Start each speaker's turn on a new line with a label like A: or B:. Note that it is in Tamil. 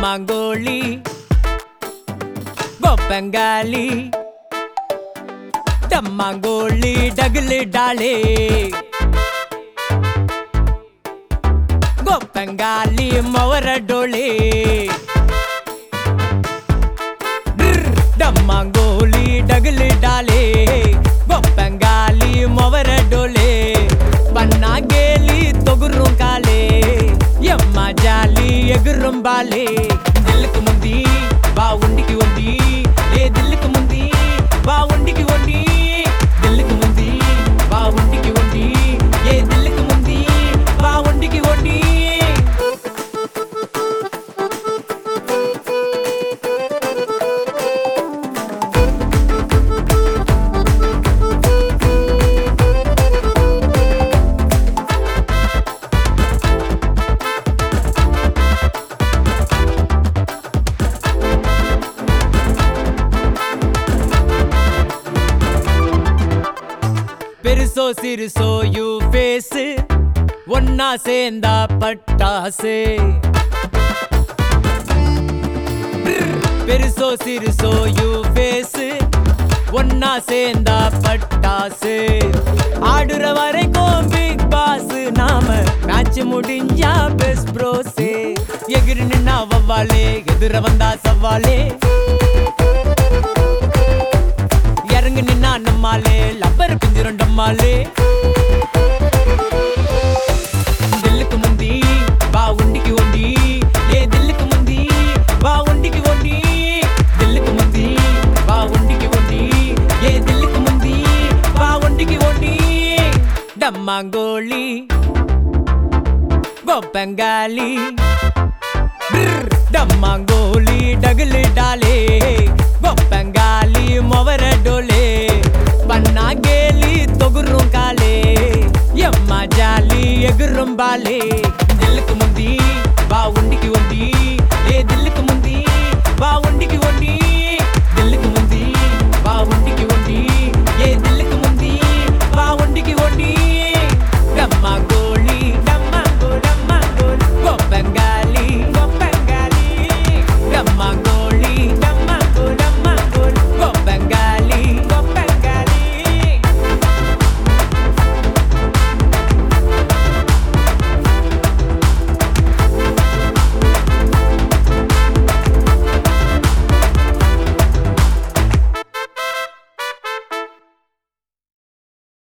A: டம்மாங்கோழி கோப்பங்காலி டம்மாங்கோழி டகுலு டாலே கோப்பங்காலி மொவர டோலே டம்மாங்கோழி டகுலு டாலே கோப்பங்காலி மொவர டோலே பன்னா கேலி தொகுரும் காலே எம்மா ஜாலி எகுரும் பாலே தில்லுக்கு முந்தி வா உண்டிக்கு ஒண்டி ஏ தில்லுக்கு முந்தி வா உண்டிக்கு ஒண்டி தில்லுக்கு முந்தி வா உண்டிக்கு ஒண்டி ஏ தில்லுக்கு முந்தி வா உண்டிக்கு ஒண்டி பெருசோ சிறுசோ யூ ஃபேஸ் ஒன்னா சேர்ந்தா பட்டாசு பெருசோ சிறுசோ யூ ஃபேஸ் ஒன்னா சேர்ந்தா பட்டாசு ஆடுற வரைக்கும் பிக் பாஸ் நாம மேட்ச் முடிஞ்சா பெஸ்ட் ப்ரோஸ் எகிரி நின்னா வவ்வாலே எதிர வந்தா சவாலே இறங்கு நின்னா நம்மாலே லப்பர் பிஞ்சிரும் டம்மாலே தில்லுக்கு முந்தி வா உண்டிக்கு ஒண்டி ஏ தில்லுக்கு முந்தி வா உண்டிக்கு ஒண்டி தில்லுக்கு முந்தி வா உண்டிக்கு ஒண்டி ஏ தில்லுக்கு முந்தி வா உண்டிக்கு ஒண்டி டம்மாங்கோழி கோப்பங்காலி டம்மாங்கோலி டகுலு டாலே கொப்பங்காலி மொவர டோலே பன்னா கேலி தொகுரும் காலே எம்மா ஜாலி எகுரும் பாலே தில்லுக்கு முந்தி